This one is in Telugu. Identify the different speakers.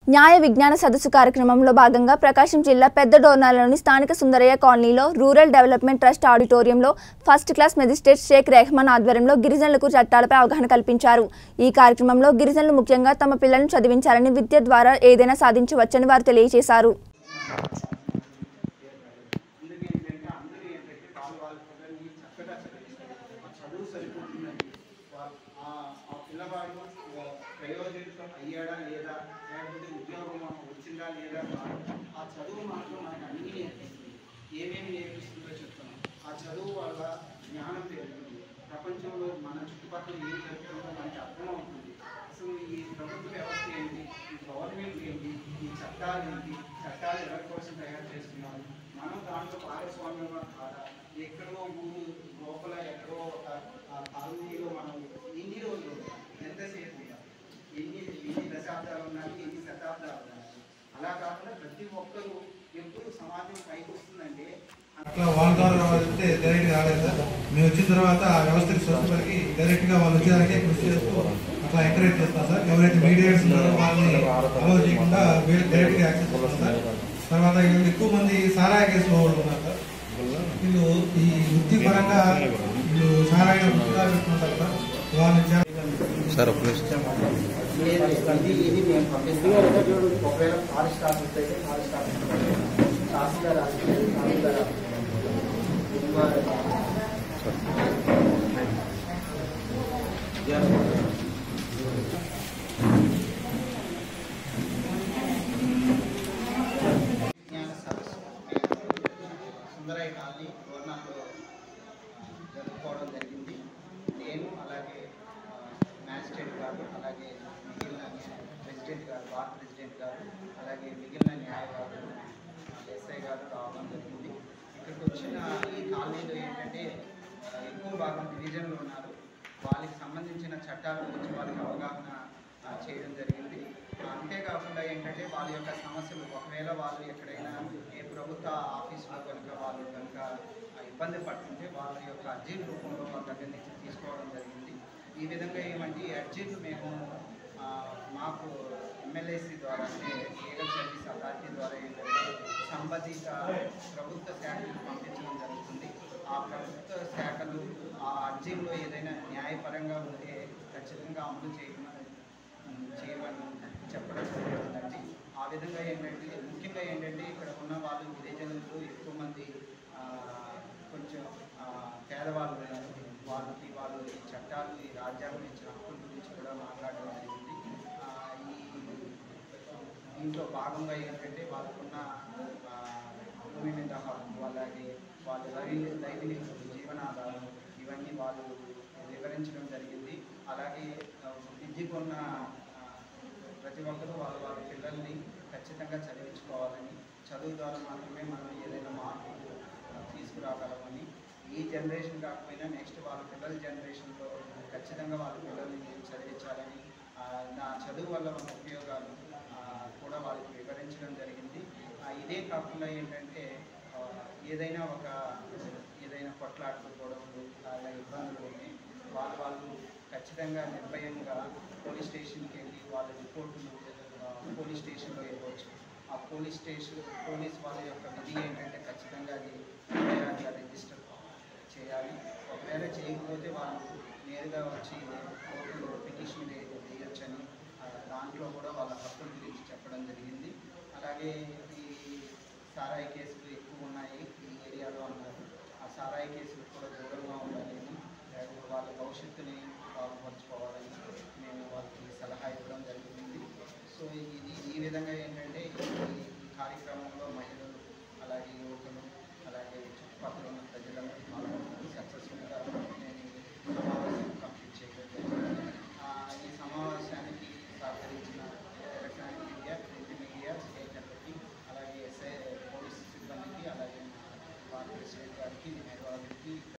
Speaker 1: న్యాయ విజ్ఞాన సదస్సు కార్యక్రమంలో భాగంగా ప్రకాశం జిల్లా పెద్ద డోర్నాలలోని స్థానిక సుందరయ్య కాలనీలో రూరల్ డెవలప్మెంట్ ట్రస్ట్ ఆడిటోరియంలో first class magistrate Sheikh Rehman ఆధ్వర్యంలో గిరిజనులకు చట్టాలపై అవగాహన కల్పించారు ఈ కార్యక్రమంలో గిరిజనులు ముఖ్యంగా తమ పిల్లలను చదివించాలని విద్య ద్వారా ఏదైనా సాధించవచ్చని వారు తెలియజేశారు
Speaker 2: అందుకే ఏంటంటే అందరూ ఏంటంటే వాళ్ళు వాళ్ళ పిల్లల్ని చక్కగా చదివిస్తారు ఆ చదువు సరిపోతుందండి వా- ఆ ఆ పిల్లవాడు ఆ, ప్రయోజకుడు అయ్యాడా లేదా లేకపోతే ఉద్యోగం వచ్చిందా లేదా ఆ చదువు మాత్రం మనకు అన్నీ నేర్పిస్తుంది ఏమేమి నేర్పిస్తుందో చెప్తున్నాం ఆ చదువు వల్ల జ్ఞానం పెరుగుతుంది ప్రపంచంలో మన చుట్టుపక్కల ఏం జరుగుతుందో మనకి అర్థమవుతుంది అసలు ఈ ప్రభుత్వ వ్యవస్థ ఏంటి ఈ గవర్నమెంట్ ఏంటి ఈ చట్టాలు ఏంటి చట్టాలు ఎవరి కోసం తయారు చేస్తున్నారు మనం దాంట్లో భాగస్వామ్యంగా కాదా ఎక్కడో ఊరు లోపల ఎక్కడో ఒక ఆ, కాలనీలో మనం ఎన్ని రోజులు ఉంటాం? ఎంతసేపు ఉంటాం? ఎన్ని ఎన్ని దశాబ్దాలు ఉన్నాయి ఎన్ని శతాబ్దాలు ఉన్నాయి అలా కాకుండా ప్రతి ఒక్కరూ ఎప్పుడు సమాజం పైకి వస్తుందంటే
Speaker 3: అట్లా వాళ్ళ ద్వారా వెళ్తే డైరెక్ట్ గా రాలేదు సార్ మేము వచ్చిన తర్వాత ఆ వ్యవస్థకి స్వస్థపడికి డైరెక్ట్ గా వాళ్ళు వచ్చేదానికి కృషి చేస్తూ అట్లా ఎంకరేజ్ చేస్తాం సార్ ఎవరైతే మీడియేటర్స్ ఉన్నారో వాళ్ళని అలౌ చేయకుండా వీళ్ళు డైరెక్ట్ గా యాక్సెస్ చేస్తాం సార్ తర్వాత వీళ్ళు ఎక్కువ మంది సారాయ కేసులో వాళ్ళు ఉన్నారు సార్ వీళ్ళు ఈ వృత్తి పరంగా వీళ్ళు సారాయ వృత్తిగా పెట్టుకుంటారు సార్ వాళ్ళని చాలా
Speaker 4: సార్ ఒక నిమిషం
Speaker 2: లేదు, ఇది ఇది మేము పంపిస్తాం ఒకవేళ ఫారెస్ట్ ఆఫీస్ అయితే ఫారెస్ట్ ఆఫీస్ తహసీల్దార్ ఆఫీస్ అయితే తహసీల్దార్ ఆఫీస్ విజ్ఞాన సదస్సు సుందరయ్య కాలనీ వర్ణంలో జరుపుకోవడం జరిగింది నేను అలాగే ఆ, మ్యాజిస్ట్రేట్ గారు అలాగే మిగిలిన ప్రెసిడెంట్ గారు వార్డ్ ప్రెసిడెంట్ గారు అలాగే మిగిలిన న్యాయవాదులు ఎస్ఐ గారు రావడం జరిగింది ఇక్కడికి వచ్చిన ఈ కాలనీలో ఏంటంటే ఆ, ఎక్కువ భాగం డివిజన్లు ఉన్నారు వాళ్ళకి సంబంధించిన చట్టాల గురించి వాళ్ళకి అవగాహన ఆ, చేయడం జరిగింది ఆ, అంతేకాకుండా ఏంటంటే వాళ్ళ యొక్క సమస్యలు ఒకవేళ వాళ్ళు ఎక్కడైనా ఏ ప్రభుత్వ ఆఫీసులో కనుక వాళ్ళు కనుక ఆ, ఇబ్బంది పడుతుంటే వాళ్ళ యొక్క అర్జీల రూపంలో వాళ్ళ దగ్గర నుంచి తీసుకోవడం జరిగింది ఈ విధంగా ఏమంటే ఈ అర్జీలు మేము ఆ, మాకు ఎమ్మెల్యేసీ ద్వారా అంటే లీగల్ సర్వీస్ అథారిటీ ద్వారా ఏంటంటే సంబంధిత ప్రభుత్వ శాఖలకు పంపించడం జరుగుతుంది ఆ ప్రభుత్వ శాఖలు ఆ అర్జీల్లో ఏదైనా న్యాయపరంగా ఉంటే ఖచ్చితంగా అమలు చేయమని చేయమని చెప్పడం జరుగుతుందండి ఆ విధంగా ఏంటంటే ముఖ్యంగా ఏంటంటే ఇక్కడ ఉన్న వాళ్ళు గిరిజనులు ఎక్కువ మంది ఆ, కొంచెం ఆ, పేదవాళ్ళు ఉన్నారు వాళ్ళకి వాళ్ళు ఈ చట్టాలు ఈ రాజ్యాంగం ఇచ్చిన హక్కుల గురించి కూడా మాట్లాడడం జరిగింది ఆ, ఈ దీంట్లో భాగంగా ఏంటంటే వాళ్ళకున్న ఆ, భూమి మీద హక్కు అలాగే వాళ్ళ దైవ దైవిక జీవనాధారం ఇవన్నీ వాళ్ళు వివరించడం జరిగింది అలాగే ఆ, విద్యకు ఉన్న ఆ, ప్రతి ఒక్కరూ వాళ్ళ వాళ్ళ పిల్లల్ని ఖచ్చితంగా చదివించుకోవాలని చదువు ద్వారా మాత్రమే మనం ఏదైనా మార్పు ఆ, తీసుకురాగలమని ఈ జనరేషన్ కాకపోయినా నెక్స్ట్ వాళ్ళ పిల్లల జనరేషన్లో ఖచ్చితంగా వాళ్ళ పిల్లల్ని చదివించాలని ఆ, నా చదువు వల్ల ఉన్న ఉపయోగాలు ఆ, కూడా వాళ్ళకి వివరించడం జరిగింది ఆ, ఇదే కాకుండా ఏంటంటే ఆ, ఏదైనా ఒక ఏదైనా కొట్లాడుకోవడం అలా ఇబ్బందులు ఉంటే వాళ్ళు వాళ్ళు ఖచ్చితంగా నిర్భయంగా పోలీస్ స్టేషన్కి వెళ్ళి వాళ్ళ రిపోర్టులు ఆ, పోలీస్ స్టేషన్లో ఇవ్వచ్చు ఆ పోలీస్ స్టేషన్ పోలీస్ వాళ్ళ యొక్క విధి ఏంటంటే ఖచ్చితంగా అది ఎఫ్ఐఆర్గా రిజిస్టర్ చేయాలి ఒకవేళ చేయకపోతే వాళ్ళు నేరుగా వచ్చి కోర్టులో పిటిషన్ వేయొచ్చని ఆ, దాంట్లో కూడా వాళ్ళ హక్కుల గురించి చెప్పడం జరిగింది అలాగే ఈ సారాయి కేసులు ఎక్కువ ఉన్నాయి ఈ ఏరియాలో అన్నారు ఆ సారాయి కేసులు కూడా దూరంగా ఉండాలని లేకపోతే వాళ్ళ భవిష్యత్తుని బాగుపరచుకోవాలని మేము వాళ్ళకి సలహా ఇవ్వడం జరుగుతుంది సో ఇది ఈ విధంగా ఏంటంటే ఈ ఈ కార్యక్రమంలో మహిళలు